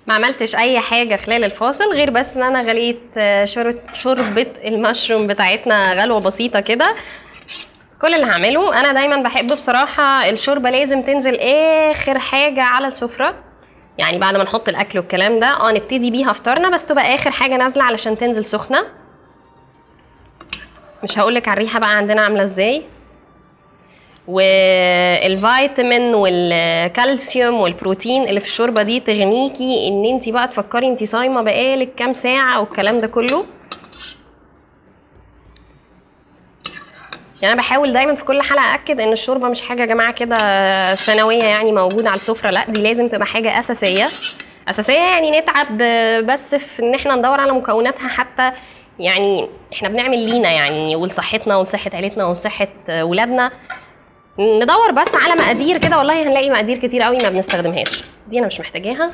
ما عملتش اي حاجه خلال الفاصل غير بس ان انا غليت آه، شرب- شوربه المشروم بتاعتنا غلوه بسيطه كده كل اللي هعمله انا دايما بحب بصراحه الشوربه لازم تنزل اخر حاجه على السفره يعني بعد ما نحط الاكل والكلام ده اه نبتدي بيها فطارنا بس تبقى اخر حاجه نازله علشان تنزل سخنه مش هقولك على الريحه بقى عندنا عامله ازاي والفيتامين والكالسيوم والبروتين اللي في الشوربه دي تغنيكي ان انت بقى تفكري انت صايمه بقالك كام ساعه والكلام ده كله يعني انا بحاول دايما في كل حلقه اكد ان الشوربه مش حاجه يا جماعه كده ثانويه يعني موجوده على السفره لا دي لازم تبقى حاجه اساسيه اساسيه يعني نتعب بس في ان احنا ندور على مكوناتها حتى يعني احنا بنعمل لينا يعني ولصحتنا ولصحه عيلتنا ولصحه ولادنا ندور بس على مقادير كده والله هنلاقي مقادير كتير قوي ما بنستخدمهاش دي انا مش محتاجاها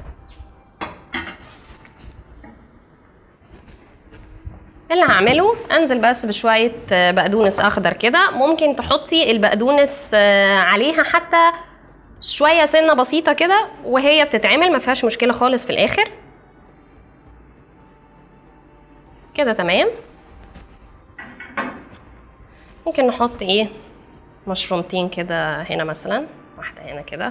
اللي هعمله انزل بس بشويه آه، بقدونس اخضر كده ممكن تحطي البقدونس آه، عليها حتى شويه سنه بسيطه كده وهي بتتعمل ما فيهاش مشكله خالص في الاخر كده تمام ممكن نحط ايه مشرومتين كده هنا مثلا واحده هنا كده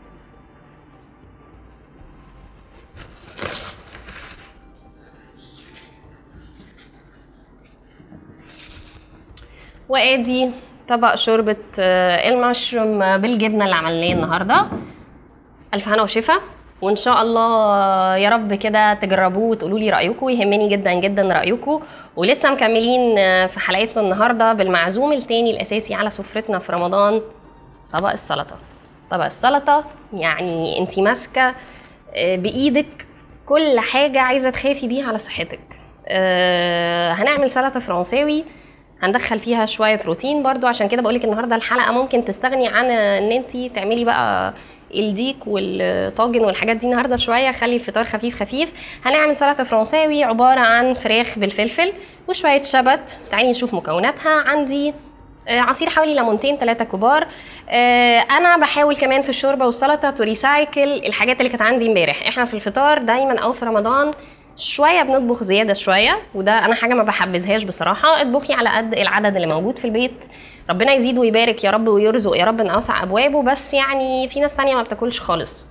وادي طبق شوربه آه، المشروم آه، بالجبنه اللي عملناه النهارده الف هنا وشفا وان شاء الله يا رب كده تجربوه وتقولوا لي رايكم يهمني جدا جدا رايكم ولسه مكملين آه، في حلقتنا النهارده بالمعزوم التاني الاساسي على سفرتنا في رمضان طبق السلطه طبق السلطه يعني انت ماسكه آه، بايدك كل حاجه عايزه تخافي بيها على صحتك آه، هنعمل سلطه فرنساوي هندخل فيها شويه بروتين برضو عشان كده بقولك النهارده الحلقه ممكن تستغني عن ان انت تعملي بقى الديك والطاجن والحاجات دي النهارده شويه خلي الفطار خفيف خفيف هنعمل سلطه فرنساوي عباره عن فراخ بالفلفل وشويه شبت تعالي نشوف مكوناتها عندي آه، عصير حوالي ليمونتين ثلاثة كبار آه، انا بحاول كمان في الشوربه والسلطه توريسايكل الحاجات اللي كانت عندي امبارح احنا في الفطار دايما او في رمضان شويه بنطبخ زياده شويه وده انا حاجه ما بحبذهاش بصراحه اطبخي على قد العدد اللي موجود في البيت ربنا يزيد ويبارك يا رب ويرزق يا رب من اوسع ابوابه بس يعني في ناس تانية ما بتاكلش خالص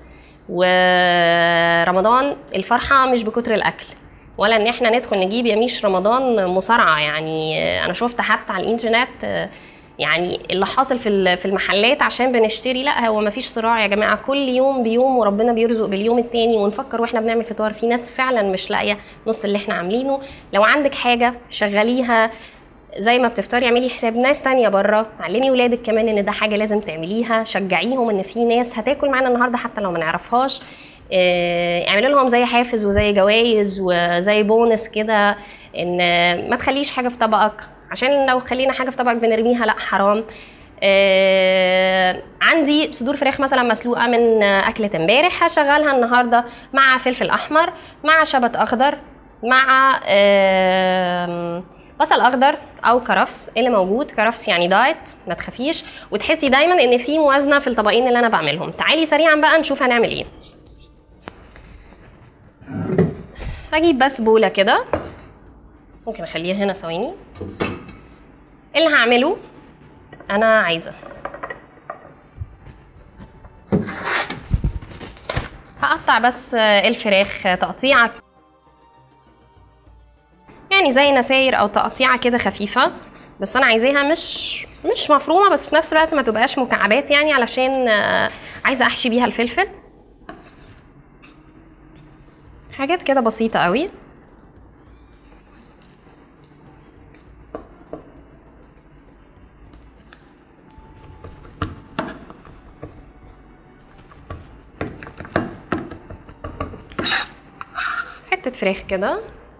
ورمضان الفرحه مش بكتر الاكل ولا ان احنا ندخل نجيب يميش رمضان مصارعه يعني انا شفت حتى على الانترنت يعني اللي حاصل في ال- في المحلات عشان بنشتري لا هو ما فيش صراع يا جماعه كل يوم بيوم وربنا بيرزق باليوم التاني ونفكر واحنا بنعمل فطار في ناس فعلا مش لاقيه نص اللي احنا عاملينه لو عندك حاجه شغليها زي ما بتفطري اعملي حساب ناس تانية بره علمي ولادك كمان ان ده حاجه لازم تعمليها شجعيهم ان في ناس هتاكل معانا النهارده حتى لو ما نعرفهاش آه، اعملي لهم زي حافز وزي جوائز وزي بونس كده ان آه، ما تخليش حاجه في طبقك عشان لو خلينا حاجه في طبقك بنرميها لا حرام آه عندي صدور فراخ مثلا مسلوقه من آه، اكله امبارح هشغلها النهارده مع فلفل احمر مع شبت اخضر مع آه بصل اخضر او كرفس اللي موجود كرفس يعني دايت ما تخافيش وتحسي دايما ان في موازنه في الطبقين اللي انا بعملهم تعالي سريعا بقى نشوف هنعمل ايه هجيب بس بوله كده ممكن اخليها هنا ثواني اللي هعمله انا عايزه هقطع بس الفراخ تقطيعه يعني زي نساير او تقطيعه كده خفيفه بس انا عايزاها مش مش مفرومه بس في نفس الوقت ما تبقاش مكعبات يعني علشان آه، عايزه احشي بيها الفلفل حاجات كده بسيطه قوي حته فراخ كده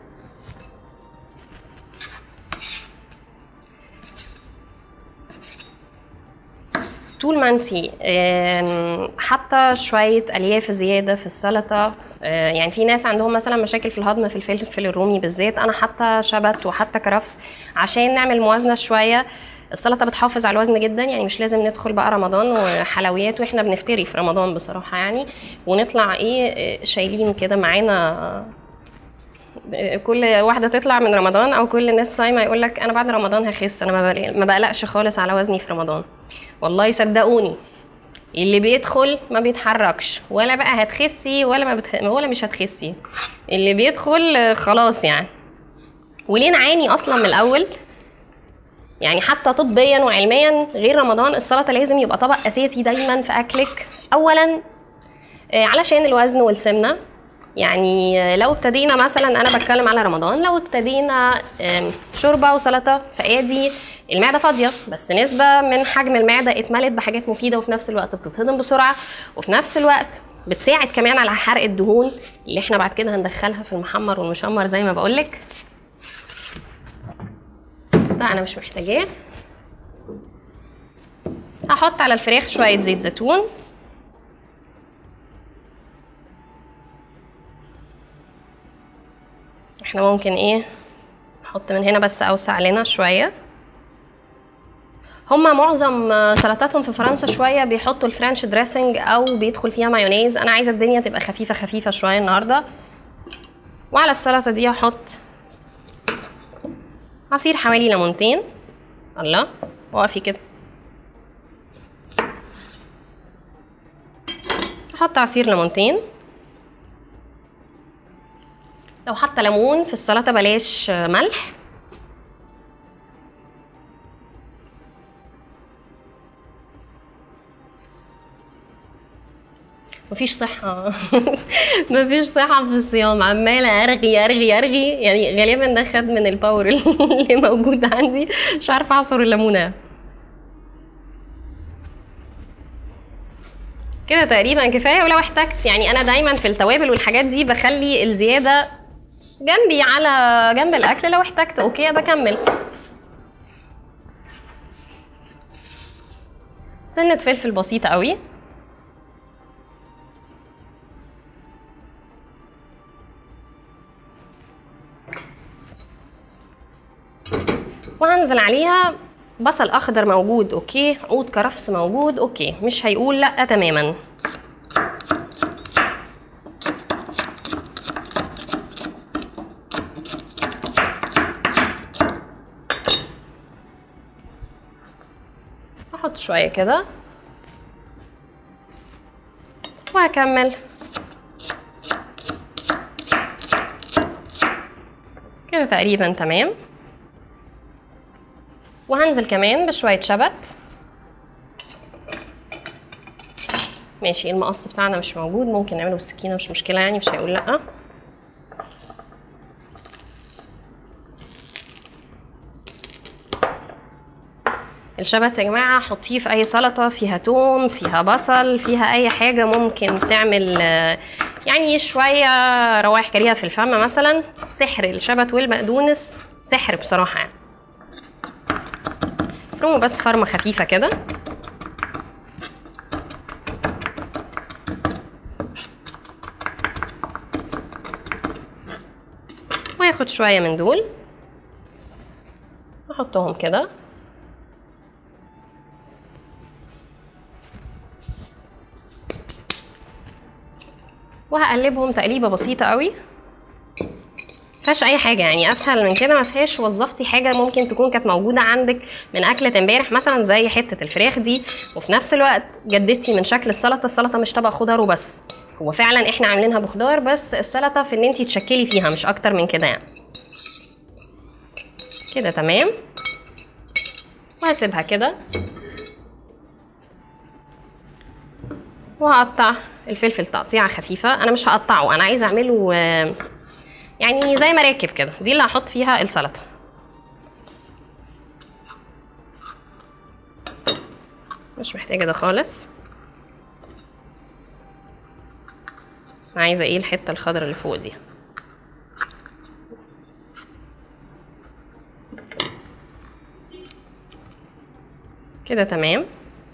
طول ما انت حاطه شويه الياف زياده في السلطه آه، يعني في ناس عندهم مثلا مشاكل في الهضم في الفلفل الرومي بالذات انا حاطه شبت وحاطه كرفس عشان نعمل موازنه شويه السلطه بتحافظ على الوزن جدا يعني مش لازم ندخل بقى رمضان وحلويات واحنا بنفتري في رمضان بصراحه يعني ونطلع ايه شايلين كده معانا كل واحده تطلع من رمضان او كل الناس صايمه يقول لك انا بعد رمضان هخس انا ما بقلق- ما بقلقش خالص على وزني في رمضان والله صدقوني اللي بيدخل ما بيتحركش ولا بقى هتخسي ولا ما بتخ... ولا مش هتخسي اللي بيدخل آه، خلاص يعني وليه نعاني اصلا من الاول يعني حتى طبيا وعلميا غير رمضان السلطه لازم يبقى طبق اساسي دايما في اكلك اولا آه، علشان الوزن والسمنه يعني آه، لو ابتدينا مثلا انا بتكلم على رمضان لو ابتدينا آم، شوربه وسلطه فادي المعده فاضيه بس نسبه من حجم المعده اتملت بحاجات مفيده وفي نفس الوقت بتتهضم بسرعه وفي نفس الوقت بتساعد كمان على حرق الدهون اللي احنا بعد كده هندخلها في المحمر والمشمر زي ما بقولك ده انا مش محتاجاه هحط على الفراخ شويه زيت زيتون احنا ممكن ايه نحط من هنا بس اوسع لنا شويه هما معظم آه، سلطاتهم في فرنسا شويه بيحطوا الفرنش دريسنج او بيدخل فيها مايونيز انا عايزه الدنيا تبقى خفيفه خفيفه شويه النهارده وعلى السلطه دي هحط عصير حوالي ليمونتين الله وقفي كده احط عصير ليمونتين لو حتى ليمون في السلطه بلاش آه، ملح مفيش صحة مفيش صحة في الصيام عمالة أرغي أرغي أرغي يعني غالبا ده خد من الباور اللي موجود عندي مش عارفة أعصر الليمونة كده تقريبا كفاية ولو احتجت يعني أنا دايما في التوابل والحاجات دي بخلي الزيادة جنبي على جنب الأكل لو احتجت أوكي بكمل سنة فلفل بسيطة قوي وهنزل عليها بصل اخضر موجود اوكي عود كرفس موجود اوكي مش هيقول لا تماما احط شويه كده وهكمل كده تقريبا تمام وهنزل كمان بشوية شبت ماشي المقص بتاعنا مش موجود ممكن نعمله بالسكينة مش مشكلة يعني مش هيقول لأ الشبت يا جماعة حطيه في أي سلطة فيها توم فيها بصل فيها أي حاجة ممكن تعمل آه، يعني شوية روائح كريهة في الفم مثلا سحر الشبت والبقدونس سحر بصراحة يعني افرمه بس فرمة خفيفة كده وياخد شوية من دول احطهم كده وهقلبهم تقليبه بسيطه قوي فيهاش اي حاجه يعني اسهل من كده ما فيهاش وظفتي حاجه ممكن تكون كانت موجوده عندك من اكله امبارح مثلا زي حته الفراخ دي وفي نفس الوقت جددتي من شكل السلطه السلطه مش طبق خضار وبس هو فعلا احنا عاملينها بخضار بس السلطه في ان انت تشكلي فيها مش اكتر من كده يعني كده تمام وهسيبها كده وهقطع الفلفل تقطيعه خفيفه انا مش هقطعه انا عايزه اعمله آه، يعني زي مراكب كده دي اللي هحط فيها السلطه مش محتاجه ده خالص انا عايزه ايه الحته الخضراء اللي فوق دي كده تمام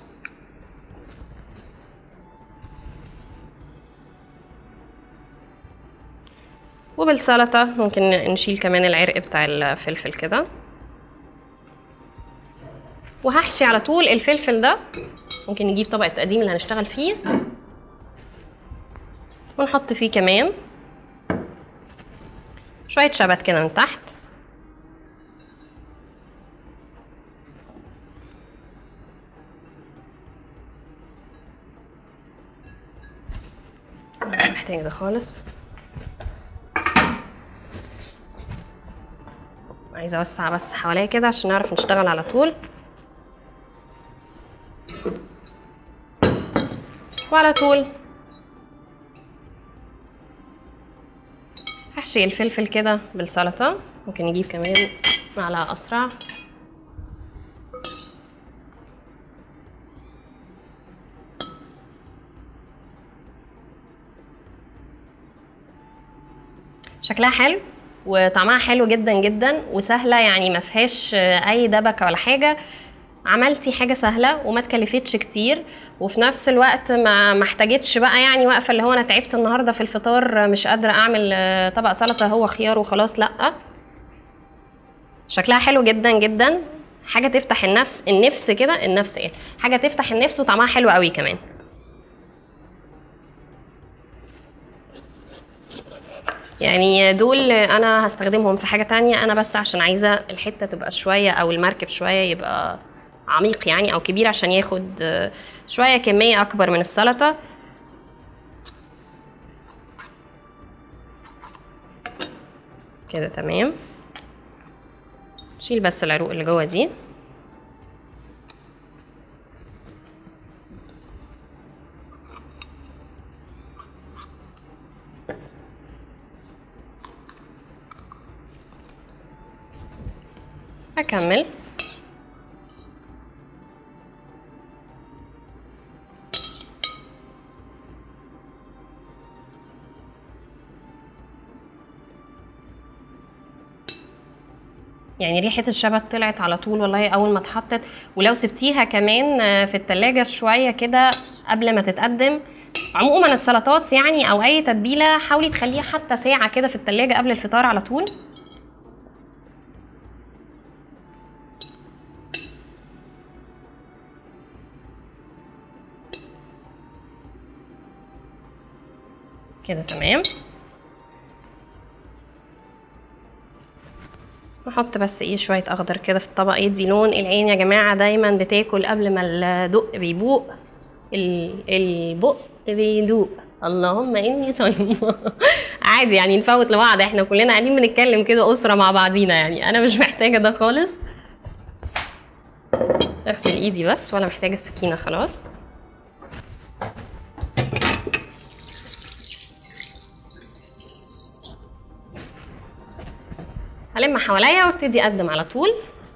وبالسلطة ممكن نشيل كمان العرق بتاع الفلفل كده وهحشي على طول الفلفل ده ممكن نجيب طبق التقديم اللي هنشتغل فيه ونحط فيه كمان شوية شبت كده من تحت مش محتاج ده خالص عايزه اوسع بس حواليا كده عشان نعرف نشتغل على طول وعلى طول هحشي الفلفل كده بالسلطه ممكن نجيب كمان معلقه اسرع شكلها حلو وطعمها حلو جدا جدا وسهله يعني ما فيهاش اي دبكه ولا حاجه عملتي حاجه سهله وما تكلفتش كتير وفي نفس الوقت ما ما احتاجتش بقى يعني واقفه اللي هو انا تعبت النهارده في الفطار مش قادره اعمل آه، طبق سلطه هو خيار وخلاص لا شكلها حلو جدا جدا حاجه تفتح النفس النفس كده النفس ايه حاجه تفتح النفس وطعمها حلو قوي كمان يعني دول انا هستخدمهم في حاجه تانية انا بس عشان عايزه الحته تبقى شويه او المركب شويه يبقى عميق يعني او كبير عشان ياخد آه، شويه كميه اكبر من السلطه كده تمام شيل بس العروق اللي جوه دي هكمل يعني ريحة الشبت طلعت على طول والله أول ما اتحطت ولو سبتيها كمان آه، في التلاجة شوية كده قبل ما تتقدم عموما السلطات يعني أو أي تتبيلة حاولي تخليها حتى ساعة كده في التلاجة قبل الفطار على طول كده تمام نحط بس ايه شوية اخضر كده في الطبق يدي لون العين يا جماعة دايما بتاكل قبل ما الدق بيبوق ال- البق بيدوق اللهم اني صايمة عادي يعني نفوت لبعض احنا كلنا قاعدين بنتكلم كده اسرة مع بعضينا يعني انا مش محتاجة ده خالص اغسل ايدي بس ولا محتاجة السكينة خلاص هلم حواليا وابتدي اقدم على طول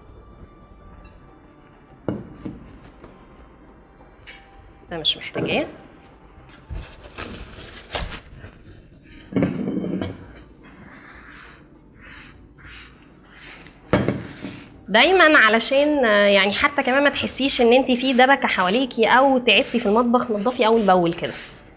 ده مش محتاجاه دايما علشان آه، يعني حتى كمان ما تحسيش ان انت في دبكه حواليكي او تعبتي في المطبخ نضفي اول باول كده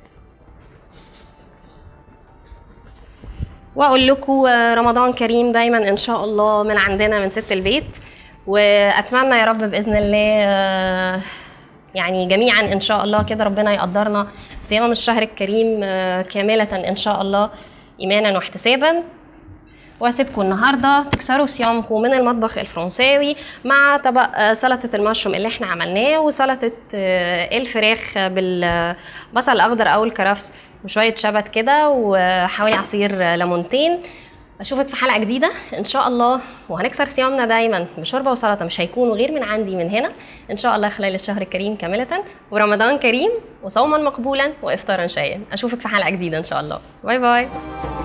واقول لكم رمضان كريم دايما ان شاء الله من عندنا من ست البيت واتمنى يا رب باذن الله آه، يعني جميعا ان شاء الله كده ربنا يقدرنا صيام الشهر الكريم آه، كامله ان شاء الله ايمانا واحتسابا واسيبكم النهارده تكسروا صيامكم من المطبخ الفرنساوي مع طبق آه، سلطه المشروم اللي احنا عملناه وسلطه آه، الفراخ بالبصل الاخضر او الكرفس وشويه شبت كده وحوالي عصير آه، ليمونتين اشوفك في حلقه جديده ان شاء الله وهنكسر صيامنا دايما بشوربه وسلطه مش هيكونوا غير من عندي من هنا ان شاء الله خلال الشهر الكريم كامله ورمضان كريم وصوما مقبولا وافطارا شهيا اشوفك في حلقه جديده ان شاء الله باي باي